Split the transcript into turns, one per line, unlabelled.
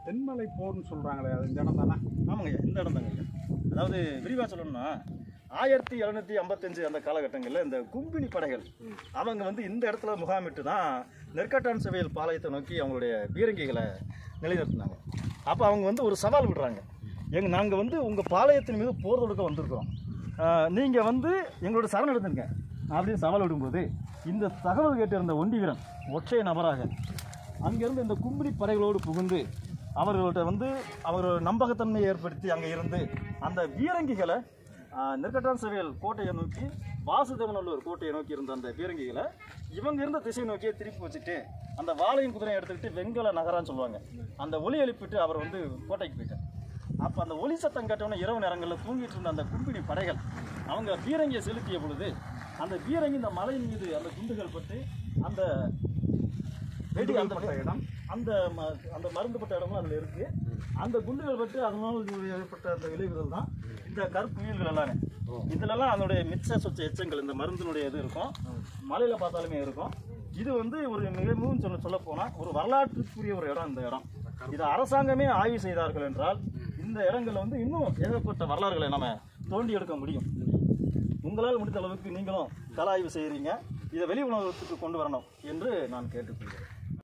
தென்மலை போர்னு சொல்றாங்களே அது இந்த இடம் தானே
ஆமாங்க ஐயா, இந்த இடம் தாங்க ஐயா. அதாவது விரிவாக சொல்லணும்னா ஆயிரத்தி எழுநூற்றி ஐம்பத்தஞ்சு அந்த காலகட்டங்களில் இந்த கும்பினி படைகள் அவங்க வந்து இந்த இடத்துல முகாமிட்டு தான் நெற்கட்டான் சபையல் பாளையத்தை நோக்கி அவங்களுடைய பீரங்கிகளை நிலைநிறுத்தினாங்க அப்போ அவங்க வந்து ஒரு சவால் விடுறாங்க எங்க நாங்கள் வந்து உங்கள் பாளையத்தின் மீது போர் தொடுக்க வந்திருக்கிறோம் நீங்கள் வந்து எங்களோட சரண் எடுத்துங்க அப்படின்னு சவால் விடும்போது இந்த தகவல் கேட்டிருந்த ஒண்டி வீரன் ஒற்றை நபராக அங்கிருந்து இந்த கும்பிடி படைகளோடு புகுந்து அவர்கள்ட்ட வந்து அவர் நம்பகத்தன்மையை ஏற்படுத்தி அங்கே இருந்து அந்த வீரங்கிகளை ஆஹ், நெற்கட்டான் சபையல் கோட்டையை நோக்கி வாசுதேவநல்லூர் கோட்டையை நோக்கி இருந்த அந்த பீரங்கிகளை இவங்க இருந்த திசை நோக்கியே திருப்பி வச்சுட்டு அந்த வாழையும் குதிரையும் எடுத்துக்கிட்டு வெங்கல நகரான்னு சொல்லுவாங்க அந்த ஒலி எழுப்பிட்டு அவர் வந்து கோட்டைக்கு போயிட்டார் அப்போ அந்த ஒலி சத்தம் கேட்டவொடனே இரவு நேரங்களில் தூங்கிட்டு இருந்த அந்த கும்பிடி படைகள் அவங்க பீரங்கியை செலுத்திய பொழுது அந்த பீரங்கி இந்த மலையின் மீது அந்த குண்டுகள் பட்டு அந்த வெடி அந்த இடம் அந்த ம- அந்த மருந்துப்பட்ட இடமும் அதில் இருக்கு அந்த குண்டுகள் பட்டு அதனால் ஏற்பட்ட அந்த விளைவுகள் தான் இந்த கருப்புயில்கள் எல்லாமே இதுலலாம் அதனுடைய மிச்ச சொச்ச எச்சங்கள் இந்த மருந்தினுடைய இது இருக்கும் மலையில பார்த்தாலுமே இருக்கும் இது வந்து ஒரு மிகவும் சொல்ல சொல்ல போனால் ஒரு வரலாற்றுக்குரிய ஒரு இடம் இந்த இடம் இது அரசாங்கமே ஆய்வு செய்தார்கள் என்றால் இந்த இடங்கள்ல வந்து இன்னும் ஏகப்பட்ட வரலாறுகளை நம்ம தோண்டி எடுக்க முடியும் உங்களால் முடிந்த அளவுக்கு நீங்களும் கல ஆய்வு செய்கிறீங்க இதை வெளி உணவகத்துக்கு கொண்டு வரணும் என்று நான் கேட்டுக்கொள்கிறேன்